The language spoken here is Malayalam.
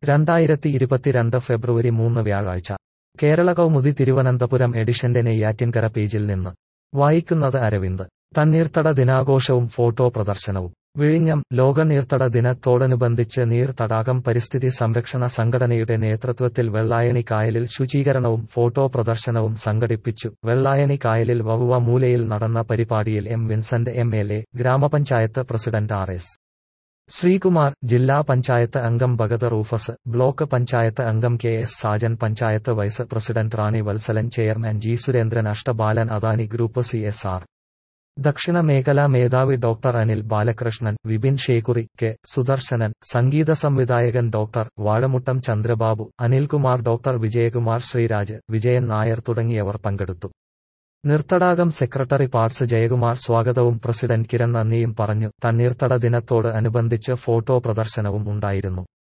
രണ്ടായിരത്തി ഇരുപത്തിരണ്ട് ഫെബ്രുവരി മൂന്ന് വ്യാഴാഴ്ച കേരള കൗമുദി തിരുവനന്തപുരം എഡിഷന്റെ നെയ്യാറ്റിൻകര പേജിൽ നിന്ന് വായിക്കുന്നത് അരവിന്ദ് തണ്ണീർത്തട ദിനാഘോഷവും ഫോട്ടോ പ്രദർശനവും വിഴിഞ്ഞം ലോക നീർത്തട ദിനത്തോടനുബന്ധിച്ച് നീർ തടാകം പരിസ്ഥിതി സംരക്ഷണ സംഘടനയുടെ നേതൃത്വത്തിൽ വെള്ളായണി കായലിൽ ശുചീകരണവും ഫോട്ടോ പ്രദർശനവും സംഘടിപ്പിച്ചു വെള്ളായണി കായലിൽ വവുവ മൂലയിൽ നടന്ന പരിപാടിയിൽ M Vincent M L A ഗ്രാമപഞ്ചായത്ത് പ്രസിഡന്റ് ആർ എസ് ശ്രീകുമാർ ജില്ലാ പഞ്ചായത്ത് അംഗം ഭഗത് റൂഫസ് ബ്ലോക്ക് പഞ്ചായത്ത് അംഗം കെ എസ് സാജൻ panchayat vice president Rani Vatsalan chairman G Surendran Ashtabalan Adani group C S R ദക്ഷിണ മേഖലാ മേധാവി ഡോക്ടർ അനിൽ ബാലകൃഷ്ണൻ വിപിൻ ഷേക്കുറി കെ സുദർശനൻ സംഗീത സംവിധായകൻ ഡോക്ടർ വാഴമുട്ടം ചന്ദ്രബാബു അനിൽകുമാർ ഡോക്ടർ വിജയകുമാർ ശ്രീരാജ് വിജയൻ നായർ തുടങ്ങിയവർ പങ്കെടുത്തു നിർത്തടാകം സെക്രട്ടറി പാർട്സ് ജയകുമാർ സ്വാഗതവും പ്രസിഡന്റ് കിരൺ നന്ദിയും പറഞ്ഞു തണ്ണീർത്തട ദിനത്തോട് അനുബന്ധിച്ച് ഫോട്ടോ പ്രദർശനവും ഉണ്ടായിരുന്നു